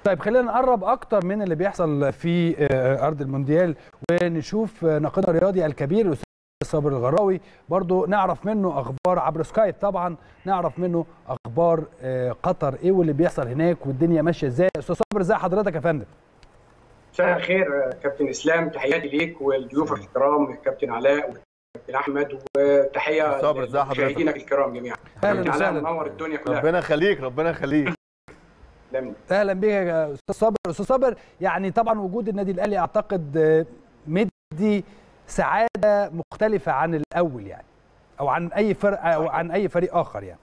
طيب خلينا نقرب اكتر من اللي بيحصل في آه، ارض المونديال ونشوف آه، ناقدنا الرياضي الكبير الاستاذ صابر الغراوي برضو نعرف منه اخبار عبر سكايب طبعا نعرف منه اخبار آه، قطر ايه واللي بيحصل هناك والدنيا ماشيه ازاي استاذ صابر ازي حضرتك يا فندم مساء الخير كابتن اسلام تحياتي ليك والضيوف الكرام كابتن علاء وكابتن احمد وتحيه صابر، ازي حضرتك؟ لمشاهدينا الكرام جميعا أهلاً كابتن علاء وسهلاً. منور الدنيا كلها ربنا يخليك ربنا يخليك تسلم. اهلا بيك يا استاذ صابر استاذ صابر يعني طبعا وجود النادي الاهلي اعتقد آه، مدي سعاده مختلفه عن الاول يعني او عن اي فرق او عن اي فريق اخر يعني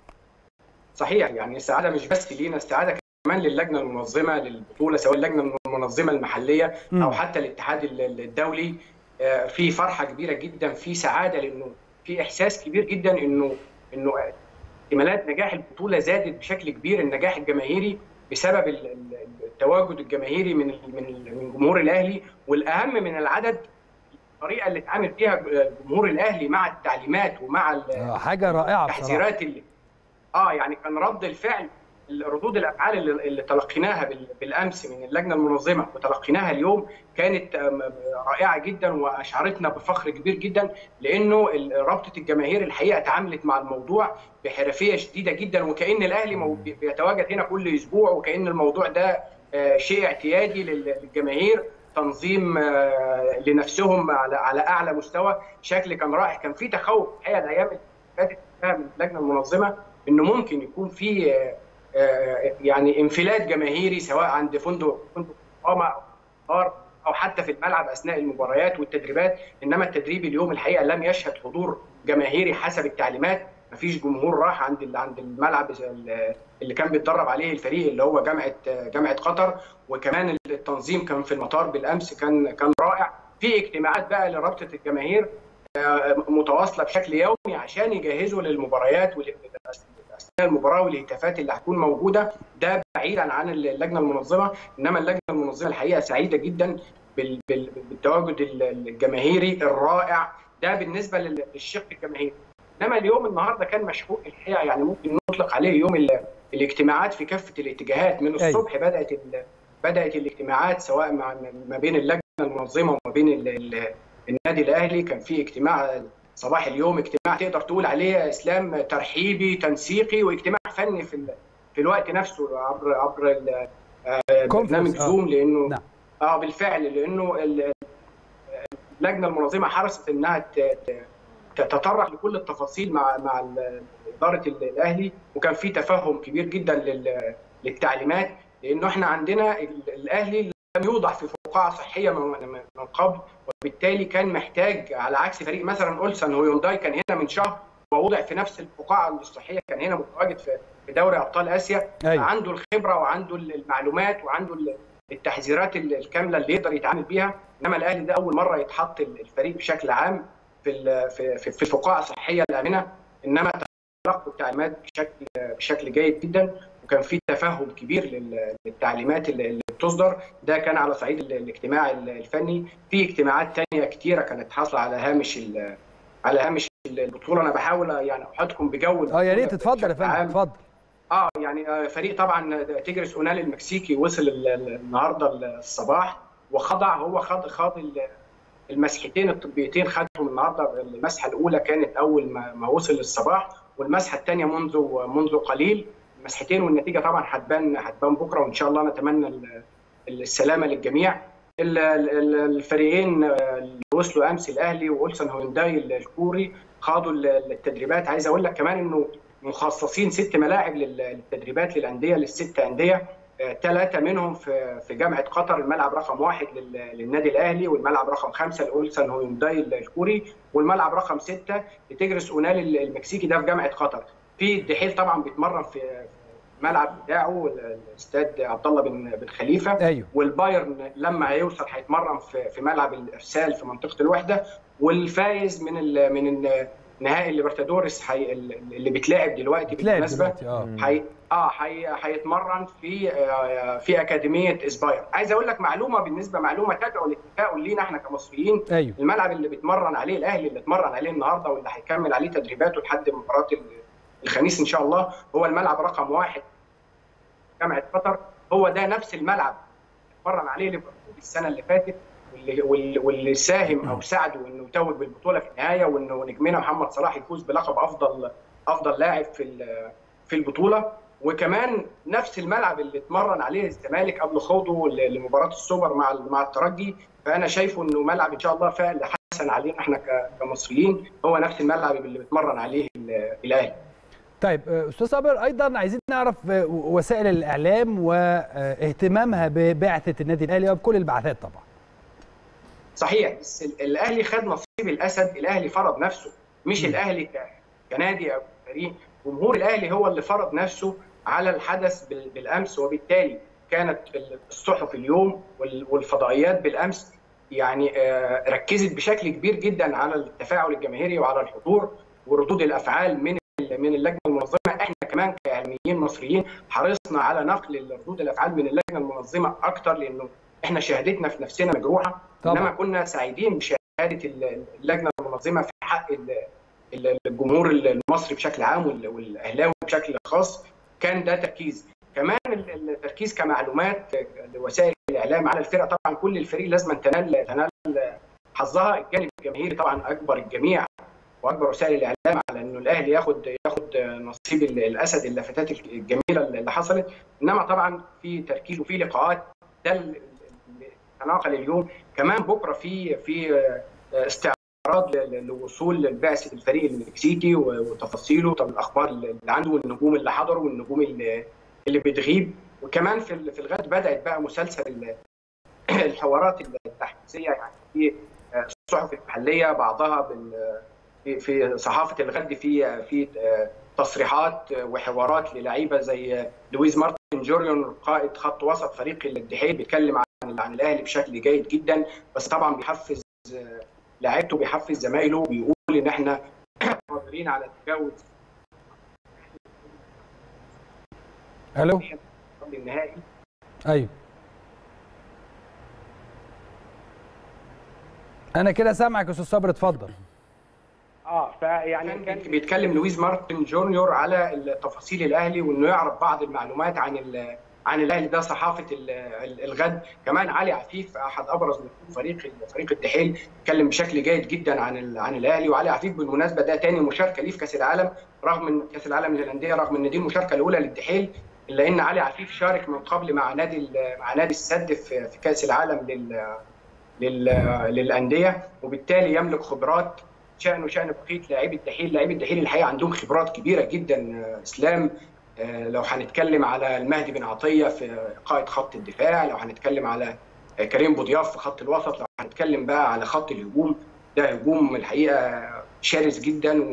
صحيح يعني السعاده مش بس لينا السعاده كمان للجنه المنظمه للبطوله سواء اللجنه المنظمه المحليه مم. او حتى الاتحاد ال- ال- الدولي آه، في فرحه كبيره جدا في سعاده لانه في احساس كبير جدا انه انه احتمالات نجاح البطوله زادت بشكل كبير النجاح الجماهيري بسبب ال- ال- التواجد الجماهيري من ال- من ال- من جمهور الاهلي والاهم من العدد الطريقه اللي اتعامل فيها جمهور الاهلي مع التعليمات ومع ال- آه، حاجه رائعه بصراحه التحذيرات اللي اه يعني كان رد الفعل ردود الافعال اللي, اللي تلقيناها بال- بالامس من اللجنه المنظمه وتلقيناها اليوم كانت آم، رائعه جدا واشعرتنا بفخر كبير جدا لانه ال- رابطه الجماهير الحقيقه تعاملت مع الموضوع بحرفيه شديده جدا وكان الاهلي مو- بي- بيتواجد هنا كل اسبوع وكان الموضوع ده آه، شيء اعتيادي لل- للجماهير تنظيم آه، لنفسهم على على اعلى مستوى شكل كان رائع كان في تخوف الحقيقه الايام اللي فاتت من اللجنه المنظمه انه ممكن يكون في آه، آه، يعني انفلات جماهيري سواء عند فندق فندق اقامه او قطار او حتى في الملعب اثناء المباريات والتدريبات انما التدريب اليوم الحقيقه لم يشهد حضور جماهيري حسب التعليمات مفيش جمهور راح عند ال- عند الملعب اللي كان بيتدرب عليه الفريق اللي هو جامعه جامعه قطر وكمان التنظيم كان في المطار بالامس كان كان رائع في اجتماعات بقى لرابطه الجماهير آه، متواصله بشكل يومي عشان يجهزوا للمباريات وال- اثناء المباراه والهتافات اللي هتكون موجوده ده بعيدا عن اللجنه المنظمه انما اللجنه المنظمه الحقيقه سعيده جدا بال- بال- بالتواجد الجماهيري الرائع ده بالنسبه لل- للشق الجماهيري انما اليوم النهارده كان مشحون الحقيقه يعني ممكن نطلق عليه يوم ال- الاجتماعات في كافه الاتجاهات من أيوة. الصبح بدات ال- بدات الاجتماعات سواء مع ما بين اللجنه المنظمه وما بين ال- ال- النادي الاهلي كان في اجتماع صباح اليوم اجتماع تقدر تقول عليه يا اسلام ترحيبي تنسيقي واجتماع فني في ال- في الوقت نفسه عبر عبر ال- آه، برنامج Conference، آه. زوم لانه نعم. اه بالفعل لانه ال- اللجنه المنظمه حرصت انها ت- ت- تتطرق لكل التفاصيل مع مع ال- اداره ال- الاهلي وكان في تفهم كبير جدا لل- للتعليمات لانه احنا عندنا ال- الاهلي لم يوضع في فقاعه صحيه من من- من قبل وبالتالي كان محتاج على عكس فريق مثلا اولسن هويونداي كان هنا من شهر ووضع في نفس الفقاعه الصحيه كان هنا متواجد في في دوري ابطال اسيا أيوة. عنده الخبره وعنده المعلومات وعنده ال- التحذيرات ال- الكامله اللي يقدر يتعامل بيها انما الاهلي ده اول مره يتحط الفريق بشكل عام في ال- في في, في الفقاعه الصحيه الامنه انما تلقوا التعليمات بشكل بشكل جيد جدا وكان في تفهم كبير لل- للتعليمات اللي اللي بتصدر ده كان على صعيد ال- الاجتماع ال- الفني في اجتماعات تانية كتيره كانت حاصله على هامش ال- على هامش البطوله انا بحاول يعني احطكم بجو اه يا ريت البطولة اتفضل يا بشكل فندم عام. اتفضل اه يعني آه، فريق طبعا تيجرس اونال المكسيكي وصل ال- ال- النهارده الصباح وخضع هو خاض خاض ال- المسحتين الطبيتين خدهم النهارده المسحه الاولى كانت اول ما, ما وصل الصباح والمسحه الثانيه منذ منذ قليل المسحتين والنتيجه طبعا هتبان هتبان بكره وان شاء الله نتمنى ال- السلامه للجميع ال- ال- الفريقين آه، اللي وصلوا امس الاهلي واولسن هونداي الكوري خاضوا ال- التدريبات عايز اقول لك كمان انه مخصصين ست ملاعب لل- للتدريبات للانديه للست انديه ثلاثه منهم في في جامعه قطر الملعب رقم واحد لل- للنادي الاهلي والملعب رقم خمسه لاولسن هونداي الكوري والملعب رقم سته لتجرس اونال المكسيكي ده في جامعه قطر في الدحيل طبعا بيتمرن في في الملعب بتاعه الاستاد عبد الله بن بن خليفه ايوه والبايرن لما هيوصل هيتمرن في في ملعب الارسال في منطقه الوحده والفايز من ال من ال نهائي الليبرتادوريس حي... اللي بيتلعب دلوقتي بتلعب بالمناسبه دلوقتي اه حي... اه حي... هيتمرن في آه، في اكاديميه اسباير عايز اقول لك معلومه بالنسبه معلومه تدعو للتفاؤل لينا احنا كمصريين ايوه الملعب اللي بيتمرن عليه الاهلي اللي اتمرن عليه النهارده واللي هيكمل عليه تدريباته لحد مباراه ال- الخميس ان شاء الله هو الملعب رقم واحد جامعه قطر هو ده نفس الملعب اتمرن عليه ليفربول السنه اللي فاتت واللي, واللي ساهم او ساعده انه يتوج بالبطوله في النهايه وانه نجمنا محمد صلاح يفوز بلقب افضل افضل لاعب في في البطوله وكمان نفس الملعب اللي اتمرن عليه الزمالك قبل خوضه لمباراه السوبر مع مع الترجي فانا شايفه انه ملعب ان شاء الله فعل حسن علينا احنا كمصريين هو نفس الملعب اللي بيتمرن عليه الاهلي طيب استاذ صابر ايضا عايزين نعرف وسائل الاعلام واهتمامها ببعثه النادي الاهلي وبكل البعثات طبعا صحيح بس الاهلي خد نصيب الاسد الاهلي فرض نفسه مش م. الاهلي كنادي او فريق جمهور الاهلي هو اللي فرض نفسه على الحدث بالامس وبالتالي كانت الصحف اليوم والفضائيات بالامس يعني ركزت بشكل كبير جدا على التفاعل الجماهيري وعلى الحضور وردود الافعال من من اللجنه المنظمه احنا كمان كاعلاميين مصريين حرصنا على نقل ردود الافعال من اللجنه المنظمه اكتر لانه احنا شهادتنا في نفسنا مجروحه طبعا. انما كنا سعيدين بشهاده اللجنه المنظمه في حق الجمهور المصري بشكل عام والاهلاوي بشكل خاص كان ده تركيز كمان التركيز كمعلومات لوسائل الاعلام على الفرقه طبعا كل الفريق لازم تنال تنال حظها الجانب الجماهيري طبعا اكبر الجميع واكبر وسائل الاعلام على انه الاهلي ياخد ياخد نصيب الاسد اللفتات الجميله اللي حصلت انما طبعا في تركيز وفي لقاءات ده اللي تناقل اليوم كمان بكره في في استعراض لوصول بعثه الفريق المكسيكي وتفاصيله طب الاخبار اللي عنده والنجوم اللي حضروا والنجوم اللي اللي بتغيب وكمان في في الغد بدات بقى مسلسل الحوارات التحديثيه يعني في الصحف المحليه بعضها في صحافه الغد في في تصريحات وحوارات للعيبه زي لويز مارتن جوريون قائد خط وسط فريق الاتحاد بيتكلم عن عن الاهلي بشكل جيد جدا بس طبعا بيحفز لاعيبته بيحفز زمايله بيقول ان احنا قادرين على تجاوز الو النهائي ايوه انا كده سامعك يا استاذ صابر اتفضل اه فيعني كان بيتكلم لويز مارتن جونيور على تفاصيل الاهلي وانه يعرف بعض المعلومات عن عن الاهلي ده صحافه الغد كمان علي عفيف احد ابرز فريق فريق الدحيل اتكلم بشكل جيد جدا عن عن الاهلي وعلي عفيف بالمناسبه ده تاني مشاركه ليه في كاس العالم رغم ان كاس العالم للانديه رغم ان دي المشاركه الاولى للدحيل الا ان علي عفيف شارك من قبل مع نادي مع نادي السد في, في كاس العالم لل لل للانديه وبالتالي يملك خبرات شأنه شأن بقيه لاعبي الدحيل، لاعبي الدحيل الحقيقه عندهم خبرات كبيره جدا اسلام لو هنتكلم على المهدي بن عطيه في قائد خط الدفاع، لو هنتكلم على كريم بوضياف في خط الوسط، لو هنتكلم بقى على خط الهجوم ده هجوم الحقيقه شرس جدا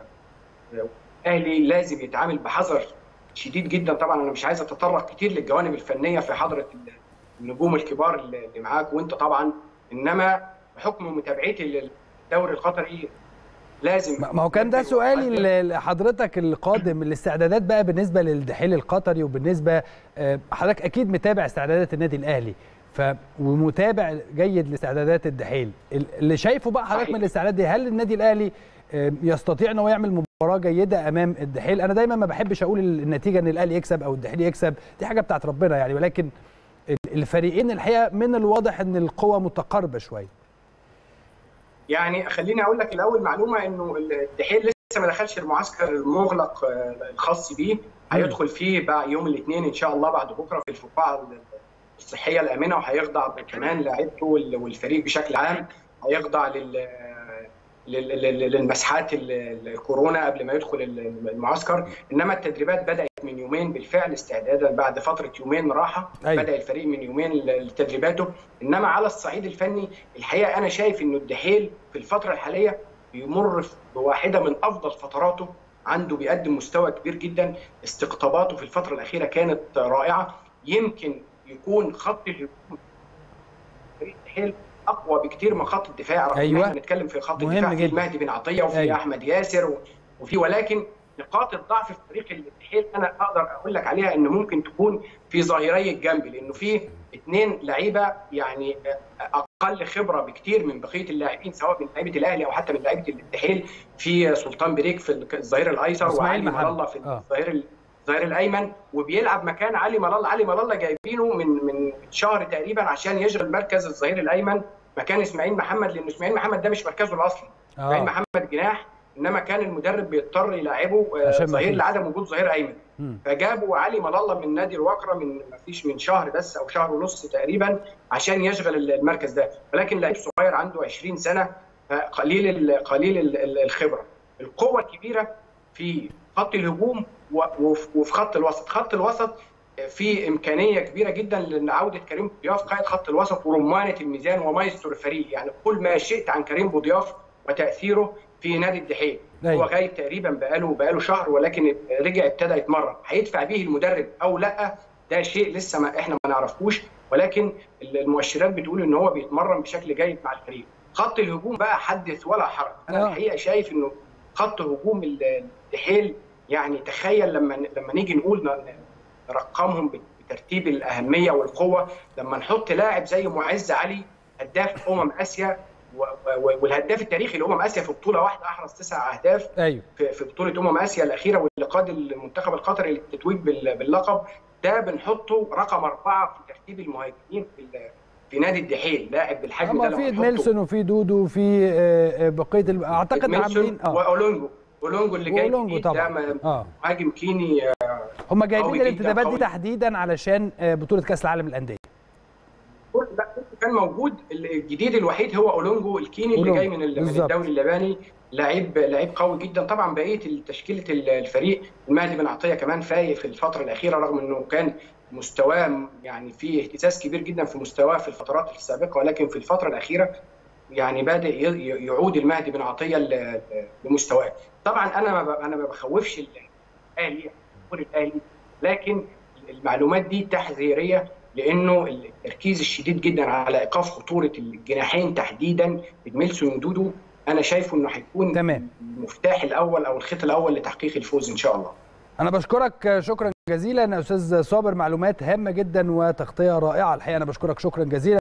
والاهلي لازم يتعامل بحذر شديد جدا طبعا انا مش عايز اتطرق كتير للجوانب الفنيه في حضره النجوم الكبار اللي معاك وانت طبعا انما بحكم متابعتي للدوري القطري لازم ما هو كان ده سؤالي لحضرتك القادم الاستعدادات بقى بالنسبه للدحيل القطري وبالنسبه حضرتك اكيد متابع استعدادات النادي الاهلي ف ومتابع جيد لاستعدادات الدحيل اللي شايفه بقى حضرتك من الاستعدادات دي هل النادي الاهلي يستطيع ان هو يعمل مباراه جيده امام الدحيل انا دايما ما بحبش اقول النتيجه ان الاهلي يكسب او الدحيل يكسب دي حاجه بتاعت ربنا يعني ولكن الفريقين الحقيقه من الواضح ان القوه متقاربه شويه يعني خليني اقول لك الاول معلومه انه الدحيل لسه ما دخلش المعسكر المغلق الخاص بيه هيدخل فيه بقى يوم الاثنين ان شاء الله بعد بكره في الفقاعه الصحيه الامنه وهيخضع كمان لاعيبته والفريق بشكل عام هيخضع لل للمسحات الكورونا قبل ما يدخل المعسكر انما التدريبات بدات من يومين بالفعل استعدادا بعد فتره يومين راحه أيوة. بدا الفريق من يومين لتدريباته انما على الصعيد الفني الحقيقه انا شايف انه الدحيل في الفتره الحاليه بيمر بواحده من افضل فتراته عنده بيقدم مستوى كبير جدا استقطاباته في الفتره الاخيره كانت رائعه يمكن يكون خط الهجوم فريق الدحيل اقوى بكتير من خط الدفاع رغم أيوة. احنا بنتكلم في خط الدفاع في المهدي بن عطيه وفي أيوة. احمد ياسر وفي ولكن نقاط الضعف في فريق الدحيل انا اقدر اقول لك عليها ان ممكن تكون في ظاهري الجنب لانه في اثنين لعيبه يعني اقل خبره بكتير من بقيه اللاعبين سواء من لعيبه الاهلي او حتى من لعيبه الدحيل في سلطان بريك في الظهير الايسر وعلي الله في الظهير الظهير الايمن وبيلعب مكان علي ملال علي ملال جايبينه من من شهر تقريبا عشان يشغل مركز الظهير الايمن مكان اسماعيل محمد لان اسماعيل محمد ده مش مركزه الاصلي آه. اسماعيل محمد جناح انما كان المدرب بيضطر يلعبه آه، عشان ما ظهير فيش. لعدم وجود ظهير ايمن مم. فجابوا علي ملالة من نادي الوقرة من ما فيش من شهر بس او شهر ونص تقريبا عشان يشغل المركز ده ولكن لعيب صغير عنده 20 سنه قليل ال- قليل ال- ال- الخبره القوه الكبيره في خط الهجوم و- وف- وفي خط الوسط خط الوسط في امكانيه كبيره جدا لعوده كريم بوضياف قائد خط الوسط ورمانه الميزان ومايسترو الفريق يعني كل ما شئت عن كريم بوضياف وتاثيره في نادي الدحيل أيوة. هو غايب تقريبا بقاله بقاله شهر ولكن رجع ابتدى يتمرن هيدفع به المدرب او لا ده شيء لسه ما احنا ما نعرفوش ولكن المؤشرات بتقول ان هو بيتمرن بشكل جيد مع الفريق خط الهجوم بقى حدث ولا حرج انا آه. الحقيقه شايف انه خط هجوم الدحيل يعني تخيل لما لما نيجي نقول ن- نرقمهم بترتيب الاهميه والقوه لما نحط لاعب زي معز علي هداف امم اسيا و- و- والهداف التاريخي لامم اسيا في بطوله واحده احرز تسع اهداف ايوه في في بطوله امم اسيا الاخيره واللي قاد المنتخب القطري للتتويج بال- باللقب ده بنحطه رقم اربعه في ترتيب المهاجمين في ال- في نادي الدحيل لاعب بالحجم ده اما لو في هنحطه ادميلسون وفي دودو وفي آه، آه، بقيه الم- اعتقد إدميلسون عاملين اه واولونجو اولونجو اللي جاي واولونجو جديد طبعا ده م- اه مهاجم كيني آه، هم جايبين قوي جداً، الانتدابات دي قوي. تحديدا علشان آه، بطوله كاس العالم للانديه كل- لا كل كان موجود الجديد الوحيد هو اولونجو الكيني اللي أولونجو، جاي من ال- من بالظبط. الدوري الياباني لعيب لعيب قوي جدا طبعا بقيه تشكيله ال- الفريق المهدي بن عطيه كمان فايق في الفتره الاخيره رغم انه كان مستواه يعني فيه اهتزاز كبير جدا في مستواه في الفترات السابقه ولكن في الفتره الاخيره يعني بادئ ي- يعود المهدي بن عطيه ل- لمستواه طبعا انا ما ب- انا ما بخوفش الاهلي جمهور الاهلي لكن المعلومات دي تحذيريه لانه التركيز الشديد جدا على ايقاف خطوره الجناحين تحديدا ادميلسون ودودو انا شايفه انه هيكون تمام. المفتاح الاول او الخيط الاول لتحقيق الفوز ان شاء الله انا بشكرك آه، شكرا جزيلا يا استاذ صابر معلومات هامه جدا وتغطيه رائعه الحقيقه انا بشكرك شكرا جزيلا